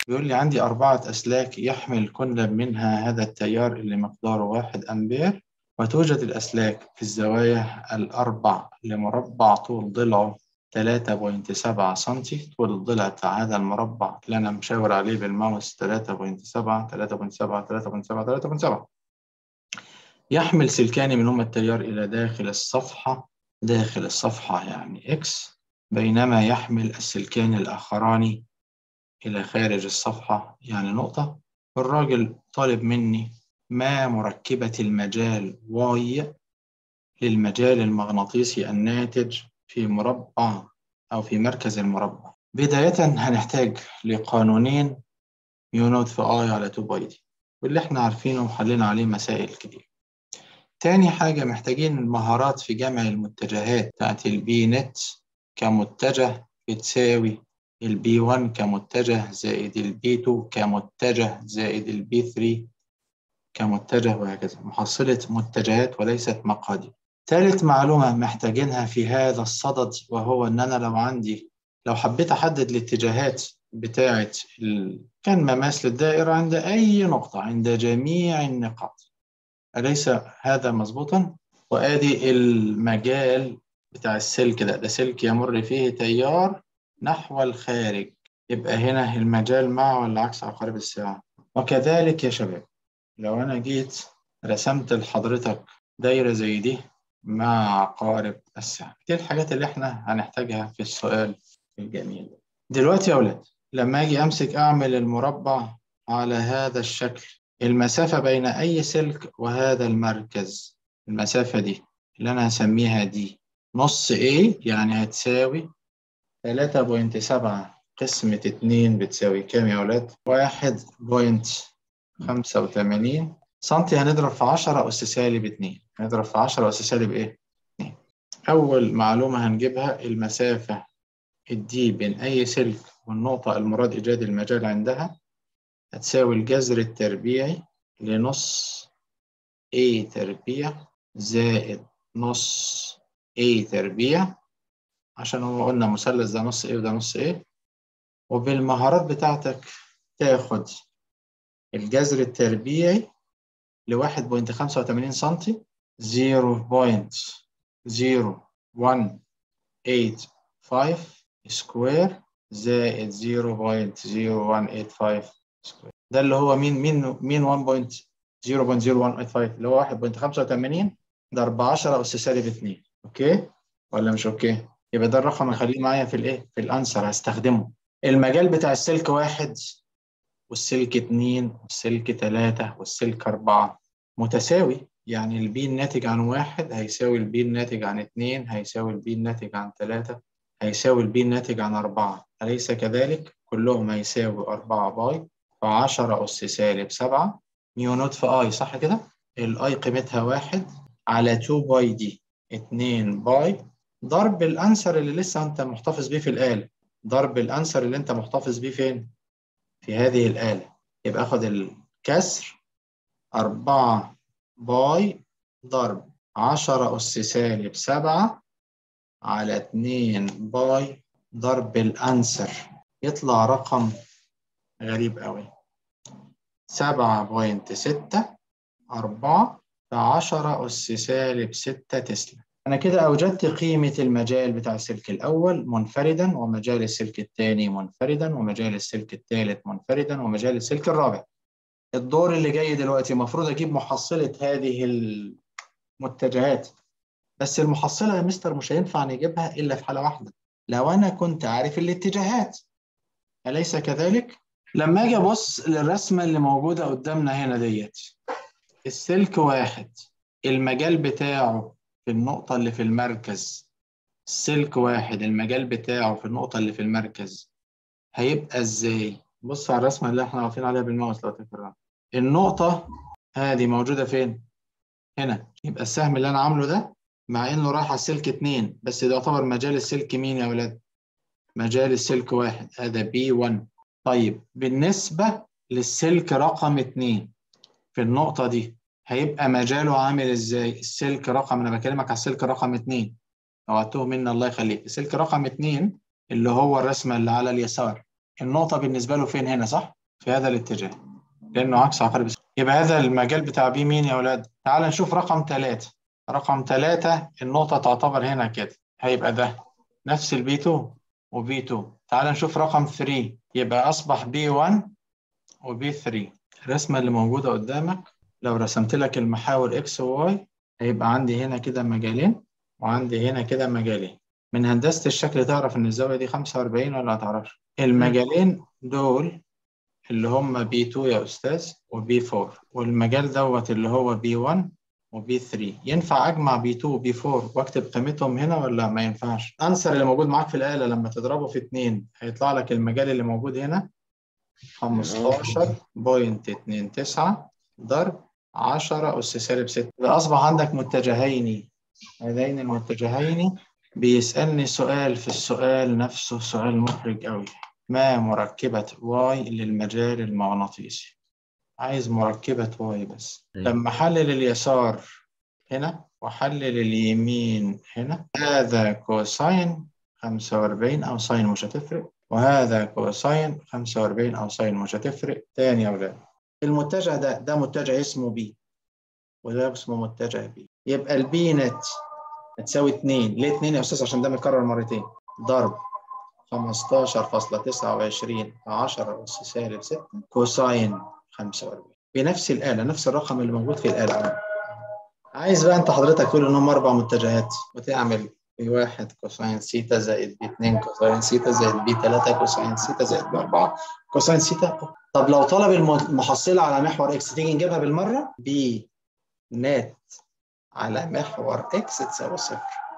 بيقول لي عندي أربعة أسلاك يحمل كل منها هذا التيار اللي مقداره واحد أمبير وتوجد الأسلاك في الزوايا الأربع لمربع طول ضلعه 3.7 سنتي طول الضلع بتاع هذا المربع اللي أنا مشاور عليه بالماوس 3.7 3.7 3.7 3.7 يحمل سلكان منهما التيار إلى داخل الصفحة داخل الصفحة يعني X بينما يحمل السلكان الآخران إلى خارج الصفحة يعني نقطة الراجل طالب مني ما مركبة المجال Y للمجال المغناطيسي الناتج في مربع أو في مركز المربع بداية هنحتاج لقانونين يو نوت في I على 2 باي دي واللي احنا عارفينه وحلينا عليه مسائل كتير تاني حاجة محتاجين المهارات في جمع المتجهات بتاعت البي نت كمتجه بتساوي البي 1 كمتجه زائد البي 2 كمتجه زائد البي 3 كمتجه وهكذا محصلة متجهات وليست مقادير ثالث معلومة محتاجينها في هذا الصدد وهو إن أنا لو عندي لو حبيت أحدد الاتجاهات بتاعة ال... كان مماس للدائرة عند أي نقطة عند جميع النقاط أليس هذا مظبوطا؟ وآدي المجال بتاع السلك ده ده سلك يمر فيه تيار نحو الخارج يبقى هنا المجال مع ولا عكس عقارب الساعة وكذلك يا شباب لو أنا جيت رسمت لحضرتك دايرة زي دي مع عقارب الساعة دي الحاجات اللي احنا هنحتاجها في السؤال الجميل دلوقتي يا أولاد لما أجي أمسك أعمل المربع على هذا الشكل المسافة بين أي سلك وهذا المركز المسافة دي اللي أنا هسميها دي نص A يعني هتساوي 3.7 قسمة 2 بتساوي كام يا أولاد؟ 1.85 سنتي هنضرب في 10 أس سالب 2 هنضرب في 10 أس سالب إيه؟ 2 أول معلومة هنجيبها المسافة الدي بين أي سلك والنقطة المراد إيجاد المجال عندها هتساوي الجذر التربيعي لنص A تربيع زائد نص A تربيع عشان هو قلنا مثلث ده نص A وده نص A وبالمهارات بتاعتك تاخد الجذر التربيعي ل 1.85 سنتي 0.0185 سكوير زائد 0.0185 سكوير ده اللي هو مين مين مين 1.0.0185 اللي هو 1.85 ضرب 10 أس سالب 2 أوكي ولا مش أوكي؟ يبقى ده الرقم اللي هخليه معايا في الإيه؟ في الأنسر هستخدمه المجال بتاع السلك واحد والسلك اتنين والسلك تلاتة والسلك أربعة متساوي يعني البي الناتج عن واحد هيساوي البي الناتج عن اتنين هيساوي البي الناتج عن تلاتة هيساوي البي الناتج عن أربعة أليس كذلك؟ كلهم هيساوي أربعة باي فعشرة أس سالب سبعة نيو نوت في أي صح كده؟ الأي قيمتها واحد على 2 باي دي اتنين باي ضرب الأنسر اللي لسه أنت محتفظ بيه في الآلة ضرب الأنسر اللي أنت محتفظ بيه فين؟ في هذه الآلة يبقى أخد الكسر أربعة باي ضرب عشرة أس سالب سبعة على اتنين باي ضرب الأنسر يطلع رقم غريب قوي سبعة بوينت ستة أربعة في عشرة أس سالب ستة تسلا أنا كده أوجدت قيمة المجال بتاع السلك الأول منفردا ومجال السلك الثاني منفردا ومجال السلك الثالث منفردا ومجال السلك الرابع الدور اللي جاي دلوقتي المفروض أجيب محصلة هذه المتجهات بس المحصلة يا مستر مش هينفع نجيبها إلا في حالة واحدة لو أنا كنت عارف الاتجاهات أليس كذلك؟ لما أجي أبص للرسمة اللي موجودة قدامنا هنا ديت السلك واحد المجال بتاعه في النقطة اللي في المركز سلك واحد المجال بتاعه في النقطة اللي في المركز هيبقى ازاي؟ بص على الرسمة اللي احنا واقفين عليها بالماوس لو تفكر النقطة هذه موجودة فين؟ هنا يبقى السهم اللي أنا عامله ده مع إنه رايح على السلك اتنين بس ده يعتبر مجال السلك مين يا ولاد؟ مجال السلك واحد هذا بي 1 طيب بالنسبة للسلك رقم اتنين في النقطة دي هيبقى مجاله عامل ازاي؟ السلك رقم انا بكلمك على السلك رقم اتنين اوعدته مني الله يخليك، السلك رقم اتنين اللي هو الرسمة اللي على اليسار النقطة بالنسبة له فين هنا صح؟ في هذا الاتجاه لأنه عكس عقارب الساعة يبقى هذا المجال بتاع بي مين يا أولاد؟ تعال نشوف رقم ثلاثة رقم ثلاثة النقطة تعتبر هنا كده هيبقى ده نفس البي 2 وبي 2 تعال نشوف رقم 3 يبقى أصبح بي 1 وبي 3 الرسمة اللي موجودة قدامك لو رسمت لك المحاور اكس وواي هيبقى عندي هنا كده مجالين وعندي هنا كده مجالين من هندسة الشكل تعرف إن الزاوية دي 45 ولا ما تعرفش؟ المجالين دول اللي هم بي 2 يا أستاذ وبي 4 والمجال دوت اللي هو بي 1 وبي 3 ينفع أجمع بي 2 وبي 4 وأكتب قيمتهم هنا ولا ما ينفعش؟ أنسر اللي موجود معاك في الآلة لما تضربه في 2 هيطلع لك المجال اللي موجود هنا 15.29 ضرب 10 أس سالب 6 يبقى أصبح عندك متجهين هذين المتجهين بيسألني سؤال في السؤال نفسه سؤال محرج أوي ما مركبة واي للمجال المغناطيسي عايز مركبة واي بس لما أحلل اليسار هنا وأحلل اليمين هنا هذا كوساين 45 أو ساين مش هتفرق وهذا كوساين 45 أو ساين مش هتفرق تاني يا أولاد المتجه ده ده متجه اسمه بي وده اسمه متجه بي يبقى البي نت هتساوي 2 ليه 2 يا استاذ عشان ده متكرر مرتين ضرب 15.29 في 10 أس سالب 6 كوساين 45 بنفس الآلة نفس الرقم اللي موجود في الآلة عايز بقى أنت حضرتك تقول إن هم أربع متجهات وتعمل بي 1 كوساين سيتا زائد بي 2 كوساين سيتا زائد بي 3 كوساين سيتا زائد بي 4 كوساين سيتا طب لو طلب المحصلة على محور إكس تيجي نجيبها بالمرة بي نت على محور إكس تساوي صفر